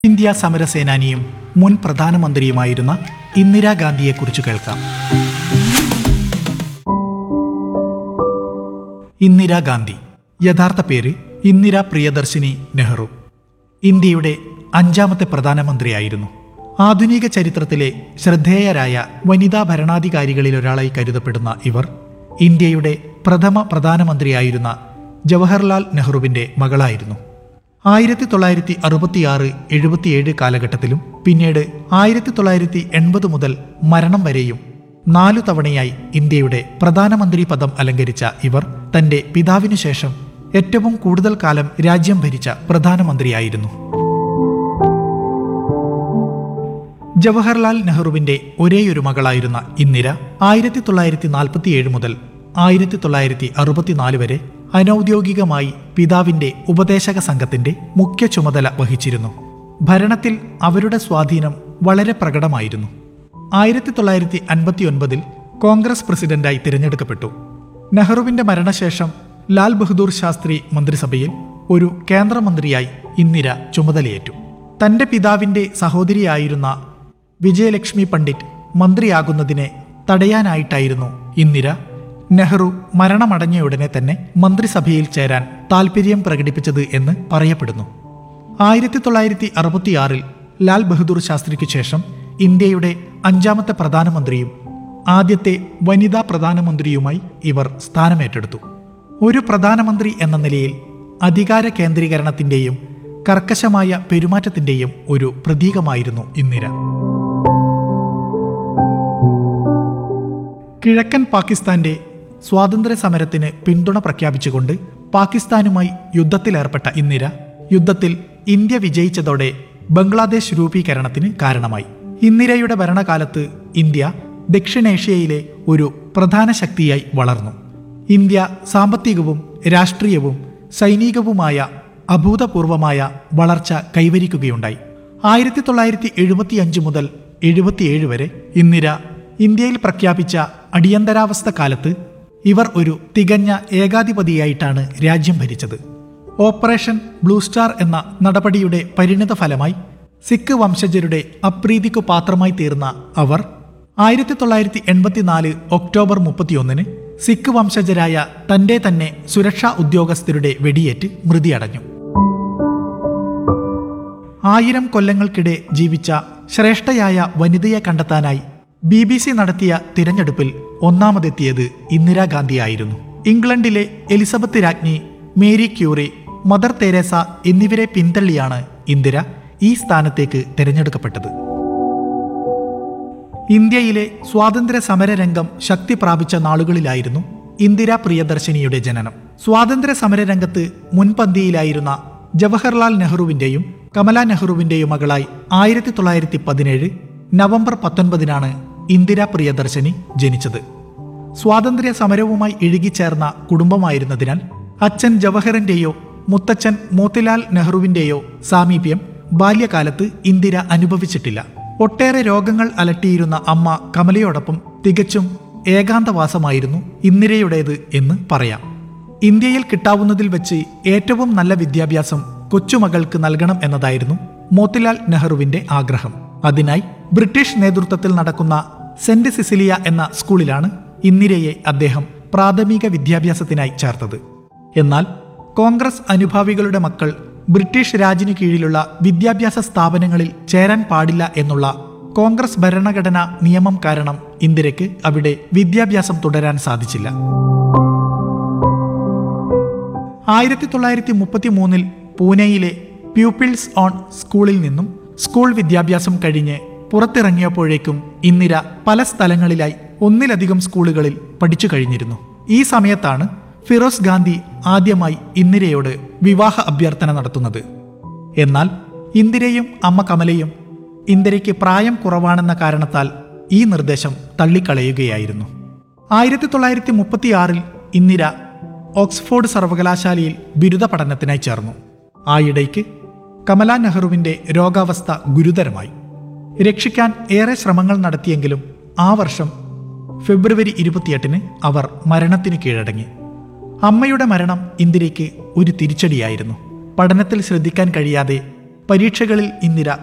India സമരസേനാനിയും മുൻ പ്രധാനമന്ത്രിയുമായിരുന്ന ഇന്ദിരാഗാന്ധിയെക്കുറിച്ച് കേൾക്കാം ഇന്ദിരാഗാന്ധി യഥാർത്ഥ പേര് ഇന്ദിര പ്രിയദർശിനി നെഹ്റു ഇന്ത്യയുടെ അഞ്ചാമത്തെ പ്രധാനമന്ത്രിയായിരുന്നു ആധുനിക ചരിത്രത്തിലെ ശ്രദ്ധേയരായ വനിതാ ഭരണാധികാരികളിലൊരാളായി കരുതപ്പെടുന്ന ഇവർ ഇന്ത്യയുടെ പ്രഥമ പ്രധാനമന്ത്രിയായിരുന്ന ജവഹർലാൽ നെഹ്റുവിന്റെ മകളായിരുന്നു ആയിരത്തി തൊള്ളായിരത്തി അറുപത്തിയാറ് എഴുപത്തിയേഴ് കാലഘട്ടത്തിലും പിന്നീട് ആയിരത്തി തൊള്ളായിരത്തി എൺപത് മുതൽ മരണം വരെയും നാലു തവണയായി ഇന്ത്യയുടെ പ്രധാനമന്ത്രി പദം അലങ്കരിച്ച ഇവർ തന്റെ പിതാവിനു ശേഷം ഏറ്റവും കൂടുതൽ കാലം രാജ്യം ഭരിച്ച പ്രധാനമന്ത്രിയായിരുന്നു ജവഹർലാൽ നെഹ്റുവിന്റെ ഒരേയൊരു മകളായിരുന്ന ഇന്ദിര ആയിരത്തി തൊള്ളായിരത്തി നാൽപ്പത്തിയേഴ് മുതൽ ആയിരത്തി തൊള്ളായിരത്തി അറുപത്തിനാല് വരെ അനൌദ്യോഗികമായി പിതാവിന്റെ ഉപദേശക സംഘത്തിന്റെ മുഖ്യ ചുമതല വഹിച്ചിരുന്നു ഭരണത്തിൽ അവരുടെ സ്വാധീനം വളരെ പ്രകടമായിരുന്നു ആയിരത്തി തൊള്ളായിരത്തി അൻപത്തിയൊൻപതിൽ കോൺഗ്രസ് പ്രസിഡന്റായി തിരഞ്ഞെടുക്കപ്പെട്ടു നെഹ്റുവിന്റെ മരണശേഷം ലാൽ ബഹദൂർ ശാസ്ത്രി മന്ത്രിസഭയിൽ ഒരു കേന്ദ്രമന്ത്രിയായി ഇന്ദിര ചുമതലയേറ്റു തന്റെ പിതാവിന്റെ സഹോദരിയായിരുന്ന വിജയലക്ഷ്മി പണ്ഡിറ്റ് മന്ത്രിയാകുന്നതിനെ തടയാനായിട്ടായിരുന്നു ഇന്ദിര നെഹ്റു മരണമടഞ്ഞയുടനെ തന്നെ മന്ത്രിസഭയിൽ ചേരാൻ താൽപ്പര്യം പ്രകടിപ്പിച്ചത് എന്ന് പറയപ്പെടുന്നു ആയിരത്തി തൊള്ളായിരത്തി അറുപത്തിയാറിൽ ലാൽ ബഹദൂർ ശാസ്ത്രിക്ക് ശേഷം ഇന്ത്യയുടെ അഞ്ചാമത്തെ പ്രധാനമന്ത്രിയും ആദ്യത്തെ വനിതാ പ്രധാനമന്ത്രിയുമായി ഇവർ സ്ഥാനമേറ്റെടുത്തു ഒരു പ്രധാനമന്ത്രി എന്ന നിലയിൽ അധികാര കേന്ദ്രീകരണത്തിന്റെയും കർക്കശമായ പെരുമാറ്റത്തിന്റെയും ഒരു പ്രതീകമായിരുന്നു ഇന്ദിര കിഴക്കൻ പാകിസ്ഥാന്റെ സ്വാതന്ത്ര്യ സമരത്തിന് പിന്തുണ പ്രഖ്യാപിച്ചുകൊണ്ട് പാകിസ്ഥാനുമായി യുദ്ധത്തിലേർപ്പെട്ട ഇന്ദിര യുദ്ധത്തിൽ ഇന്ത്യ വിജയിച്ചതോടെ ബംഗ്ലാദേശ് രൂപീകരണത്തിന് കാരണമായി ഇന്ദിരയുടെ ഭരണകാലത്ത് ഇന്ത്യ ദക്ഷിണേഷ്യയിലെ ഒരു പ്രധാന ശക്തിയായി വളർന്നു ഇന്ത്യ സാമ്പത്തികവും രാഷ്ട്രീയവും സൈനികവുമായ അഭൂതപൂർവമായ വളർച്ച കൈവരിക്കുകയുണ്ടായി ആയിരത്തി തൊള്ളായിരത്തി എഴുപത്തിയഞ്ച് മുതൽ എഴുപത്തിയേഴ് വരെ ഇന്ദിര ഇന്ത്യയിൽ പ്രഖ്യാപിച്ച അടിയന്തരാവസ്ഥ കാലത്ത് ഇവർ ഒരു തികഞ്ഞ ഏകാധിപതിയായിട്ടാണ് രാജ്യം ഭരിച്ചത് ഓപ്പറേഷൻ ബ്ലൂ സ്റ്റാർ എന്ന നടപടിയുടെ പരിണിത ഫലമായി സിഖ് വംശജരുടെ അപ്രീതിക്കു പാത്രമായി തീർന്ന അവർ ആയിരത്തി തൊള്ളായിരത്തി എൺപത്തിനാല് ഒക്ടോബർ മുപ്പത്തിയൊന്നിന് സിഖ് വംശജരായ തന്റെ തന്നെ സുരക്ഷാ ഉദ്യോഗസ്ഥരുടെ വെടിയേറ്റ് മൃതിയടഞ്ഞു ആയിരം കൊല്ലങ്ങൾക്കിടെ ജീവിച്ച ശ്രേഷ്ഠയായ വനിതയെ കണ്ടെത്താനായി ബി ബി സി നടത്തിയ തിരഞ്ഞെടുപ്പിൽ ഒന്നാമതെത്തിയത് ഇന്ദിരാഗാന്ധിയായിരുന്നു ഇംഗ്ലണ്ടിലെ എലിസബത്ത് രാജ്ഞി മേരി ക്യൂറി മദർ തെരേസ എന്നിവരെ പിന്തള്ളിയാണ് ഇന്ദിര ഈ സ്ഥാനത്തേക്ക് തിരഞ്ഞെടുക്കപ്പെട്ടത് ഇന്ത്യയിലെ സ്വാതന്ത്ര്യ സമരരംഗം ശക്തി പ്രാപിച്ച നാളുകളിലായിരുന്നു ഇന്ദിര പ്രിയദർശിനിയുടെ ജനനം സ്വാതന്ത്ര്യ സമരരംഗത്ത് മുൻപന്തിയിലായിരുന്ന ജവഹർലാൽ നെഹ്റുവിന്റെയും കമല നെഹ്റുവിന്റെയും മകളായി ആയിരത്തി തൊള്ളായിരത്തി പതിനേഴ് നവംബർ പത്തൊൻപതിനാണ് ഇന്ദിര പ്രിയദർശിനി ജനിച്ചത് സ്വാതന്ത്ര്യ സമരവുമായി ഇഴുകിച്ചേർന്ന കുടുംബമായിരുന്നതിനാൽ അച്ഛൻ ജവഹറിന്റെയോ മുത്തച്ഛൻ മോത്തിലാൽ നെഹ്റുവിന്റെയോ സാമീപ്യം ബാല്യകാലത്ത് ഇന്ദിര അനുഭവിച്ചിട്ടില്ല ഒട്ടേറെ രോഗങ്ങൾ അലട്ടിയിരുന്ന അമ്മ കമലയോടൊപ്പം തികച്ചും ഏകാന്തവാസമായിരുന്നു ഇന്ദിരയുടേത് എന്ന് പറയാം ഇന്ത്യയിൽ കിട്ടാവുന്നതിൽ വെച്ച് ഏറ്റവും നല്ല വിദ്യാഭ്യാസം കൊച്ചുമകൾക്ക് നൽകണം എന്നതായിരുന്നു മോത്തിലാൽ നെഹ്റുവിന്റെ ആഗ്രഹം അതിനായി ബ്രിട്ടീഷ് നേതൃത്വത്തിൽ നടക്കുന്ന സെന്റ് സിസിലിയ എന്ന സ്കൂളിലാണ് ഇന്ദിരയെ അദ്ദേഹം പ്രാഥമിക വിദ്യാഭ്യാസത്തിനായി ചേർത്തത് എന്നാൽ കോൺഗ്രസ് അനുഭാവികളുടെ മക്കൾ ബ്രിട്ടീഷ് രാജിനു കീഴിലുള്ള വിദ്യാഭ്യാസ സ്ഥാപനങ്ങളിൽ ചേരാൻ പാടില്ല എന്നുള്ള കോൺഗ്രസ് ഭരണഘടനാ നിയമം കാരണം ഇന്ദിരയ്ക്ക് അവിടെ വിദ്യാഭ്യാസം തുടരാൻ സാധിച്ചില്ല ആയിരത്തി തൊള്ളായിരത്തി മുപ്പത്തി മൂന്നിൽ പൂനെയിലെ പ്യൂപ്പിൾസ് ഓൺ സ്കൂളിൽ നിന്നും സ്കൂൾ വിദ്യാഭ്യാസം കഴിഞ്ഞ് പുറത്തിറങ്ങിയപ്പോഴേക്കും ഇന്ദിര പല സ്ഥലങ്ങളിലായി ഒന്നിലധികം സ്കൂളുകളിൽ പഠിച്ചു കഴിഞ്ഞിരുന്നു ഈ സമയത്താണ് ഫിറോസ് ഗാന്ധി ആദ്യമായി ഇന്ദിരയോട് വിവാഹ അഭ്യർത്ഥന നടത്തുന്നത് എന്നാൽ ഇന്ദിരയും അമ്മ കമലയും ഇന്ദിരയ്ക്ക് പ്രായം കുറവാണെന്ന കാരണത്താൽ ഈ നിർദ്ദേശം തള്ളിക്കളയുകയായിരുന്നു ആയിരത്തി തൊള്ളായിരത്തി മുപ്പത്തിയാറിൽ ഇന്ദിര ഓക്സ്ഫോർഡ് സർവകലാശാലയിൽ ബിരുദ പഠനത്തിനായി ചേർന്നു ആയിടയ്ക്ക് കമല നെഹ്റുവിന്റെ രോഗാവസ്ഥ ഗുരുതരമായി രക്ഷിക്കാൻ ഏറെ ശ്രമങ്ങൾ നടത്തിയെങ്കിലും ആ വർഷം ഫെബ്രുവരി ഇരുപത്തിയെട്ടിന് അവർ മരണത്തിന് കീഴടങ്ങി അമ്മയുടെ മരണം ഇന്ദിരയ്ക്ക് ഒരു തിരിച്ചടിയായിരുന്നു പഠനത്തിൽ ശ്രദ്ധിക്കാൻ കഴിയാതെ പരീക്ഷകളിൽ ഇന്ദിര